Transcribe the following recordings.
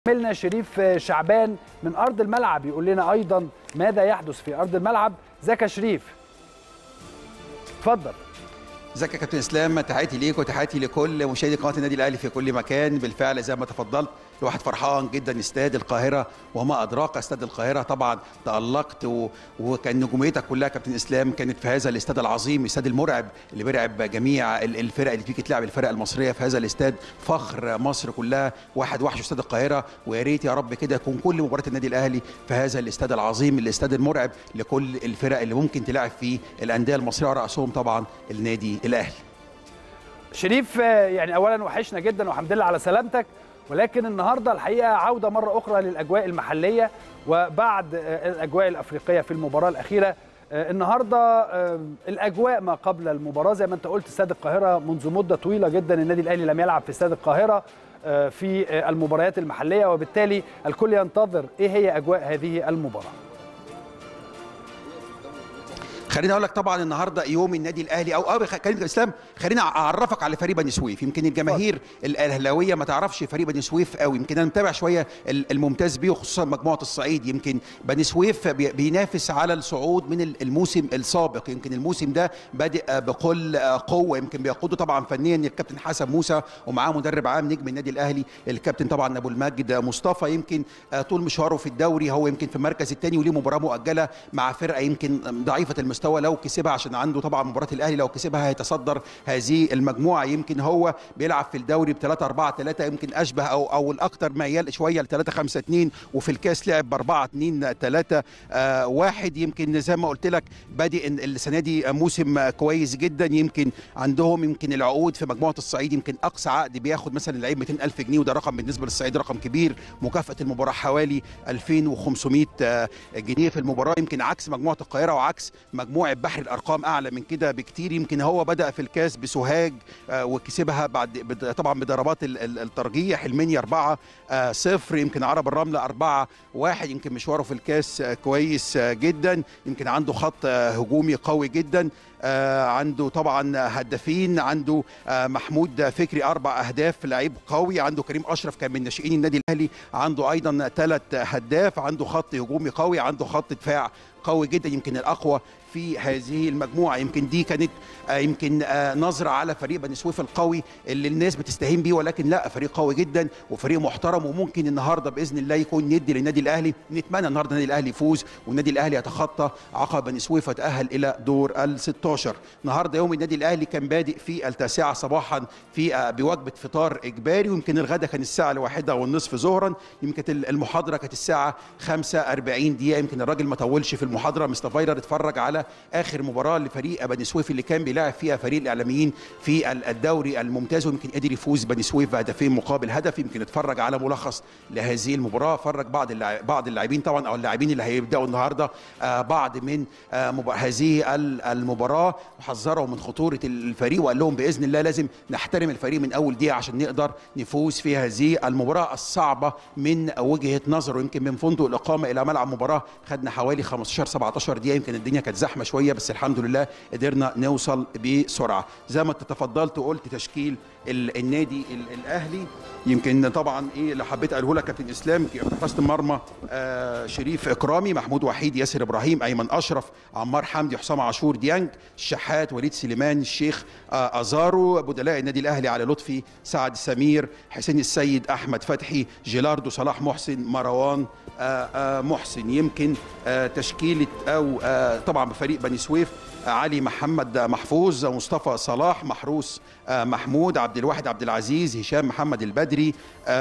زميلنا شريف شعبان من ارض الملعب يقول لنا ايضا ماذا يحدث في ارض الملعب ازيك يا شريف اتفضل ازيك يا كابتن اسلام تحياتي ليك وتحياتي لكل مشاهدي قناه النادي الاهلي في كل مكان بالفعل زي ما تفضلت الواحد فرحان جدا استاد القاهره وما ادراك استاد القاهره طبعا تالقت و... وكان نجوميتك كلها كابتن اسلام كانت في هذا الاستاد العظيم الاستاد المرعب اللي بيرعب جميع الفرق اللي فيك تلعب الفرق المصريه في هذا الاستاد فخر مصر كلها واحد وحش استاد القاهره ويا ريت يا رب كده يكون كل مباراه النادي الاهلي في هذا الاستاد العظيم الاستاد المرعب لكل الفرق اللي ممكن تلعب فيه الانديه المصريه وراسهم طبعا النادي الاهلي شريف يعني اولا وحشنا جدا والحمد لله على سلامتك ولكن النهارده الحقيقه عوده مره اخرى للاجواء المحليه وبعد الاجواء الافريقيه في المباراه الاخيره النهارده الاجواء ما قبل المباراه زي ما انت قلت استاد القاهره منذ مده طويله جدا النادي الاهلي لم يلعب في استاد القاهره في المباريات المحليه وبالتالي الكل ينتظر ايه هي اجواء هذه المباراه خليني اقول لك طبعا النهارده يوم النادي الاهلي او اه كريم اسلام خليني اعرفك على فريق بني سويف يمكن الجماهير الاهلاويه ما تعرفش فريق بني سويف قوي يمكن انا متابع شويه الممتاز بيه وخصوصا مجموعه الصعيد يمكن بني سويف بينافس على الصعود من الموسم السابق يمكن الموسم ده بادئ بكل قوه يمكن بيقوده طبعا فنيا الكابتن حسن موسى ومعاه مدرب عام نجم النادي الاهلي الكابتن طبعا ابو المجد مصطفى يمكن طول مشواره في الدوري هو يمكن في المركز الثاني وليه مباراه مؤجله مع فرقه يمكن ضعيفه المستوى المستوى لو كسبها عشان عنده طبعا مباراه الاهلي لو كسبها هيتصدر هذه المجموعه يمكن هو بيلعب في الدوري ب 3 4 3 يمكن اشبه او او الاكثر ميال شويه ل 3 5 2 وفي الكاس لعب ب 4 2 3 آه 1 يمكن زي ما قلت لك بادئ السنه دي موسم كويس جدا يمكن عندهم يمكن العقود في مجموعه الصعيد يمكن اقصى عقد بياخد مثلا اللعيب 200000 جنيه وده رقم بالنسبه للصعيد رقم كبير مكافاه المباراه حوالي 2500 جنيه في المباراه يمكن عكس مجموعه القاهره وعكس مجموعه بحر الارقام اعلى من كده بكتير يمكن هو بدا في الكاس بسوهاج وكسبها بعد طبعا بضربات الترجيح المنيا 4 0 يمكن عرب الرمله 4 1 يمكن مشواره في الكاس كويس جدا يمكن عنده خط هجومي قوي جدا آه عنده طبعا هدافين عنده آه محمود فكري اربع اهداف لعيب قوي عنده كريم اشرف كان من ناشئين النادي الاهلي عنده ايضا ثلاث هداف عنده خط هجومي قوي عنده خط دفاع قوي جدا يمكن الاقوى في هذه المجموعه يمكن دي كانت آه يمكن آه نظره على فريق بني سويف القوي اللي الناس بتستهين بيه ولكن لا فريق قوي جدا وفريق محترم وممكن النهارده باذن الله يكون ندي للنادي الاهلي نتمنى النهارده النادي الاهلي يفوز والنادي الاهلي يتخطى عقب بني سويف ويتاهل الى دور ال 16 النهارده يوم النادي الاهلي كان بادئ في التاسعه صباحا في آه بوجبه فطار اجباري ويمكن الغدا كان الساعه الواحدة والنصف ظهرا يمكن المحاضره كانت الساعه 45 دقيقه يمكن الراجل ما طولش في المحاضره مستر فايلر اتفرج على اخر مباراه لفريق بني سويف اللي كان بيلاعب فيها فريق الاعلاميين في الدوري الممتاز ويمكن قدر يفوز بني سويف بهدفين مقابل هدف يمكن اتفرج على ملخص لهذه المباراه فرج بعض اللاعب بعض اللاعبين طبعا او اللاعبين اللي هيبداوا النهارده آه بعض من آه هذه المباراه وحذروا من خطوره الفريق وقال لهم باذن الله لازم نحترم الفريق من اول دقيقه عشان نقدر نفوز في هذه المباراه الصعبه من وجهه نظره يمكن من فندق الاقامه الى ملعب مباراه خدنا حوالي 15 17 دقيقه يمكن الدنيا كانت زحمه شويه بس الحمد لله قدرنا نوصل بسرعه زي ما انت تفضلت وقلت تشكيل النادي الاهلي يمكن طبعا ايه اللي حبيت اقوله لك كابتن اسلام حراسه المرمى آه شريف اكرامي محمود وحيد ياسر ابراهيم ايمن اشرف عمار حمدي حسام عاشور ديانج الشحات وليد سليمان الشيخ آه ازارو بدلاء النادي الاهلي علي لطفي سعد سمير حسين السيد احمد فتحي جيلاردو صلاح محسن مروان آه آه محسن يمكن آه تشكيله او آه طبعا بفريق بني سويف علي محمد محفوظ مصطفى صلاح محروس محمود عبد الواحد عبد العزيز هشام محمد البدري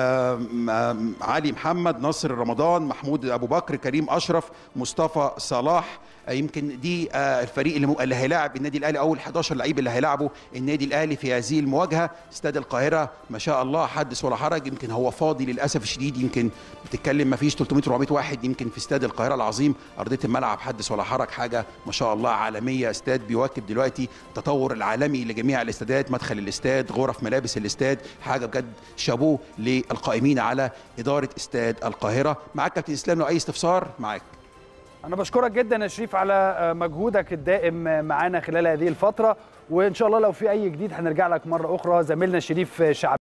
علي محمد ناصر رمضان محمود ابو بكر كريم اشرف مصطفى صلاح يمكن دي الفريق اللي, اللي هيلاعب النادي الاهلي اول 11 لعيب اللي هيلاعبوا النادي الاهلي في هذه المواجهه استاد القاهره ما شاء الله حدث ولا حرج يمكن هو فاضي للاسف الشديد يمكن بتتكلم ما فيش 300 400 واحد يمكن في استاد القاهره العظيم ارضيه الملعب حدث ولا حرج حاجه ما شاء الله عالميه استاد بيواكب دلوقتي التطور العالمي لجميع الاستادات مدخل الاستاد غرف ملابس الاستاد حاجه بجد شابوه للقائمين على اداره استاد القاهره معاك كابتن اسلام لو اي استفسار معاك انا بشكرك جدا يا شريف على مجهودك الدائم معانا خلال هذه الفتره وان شاء الله لو في اي جديد هنرجع لك مره اخرى زميلنا شريف شعب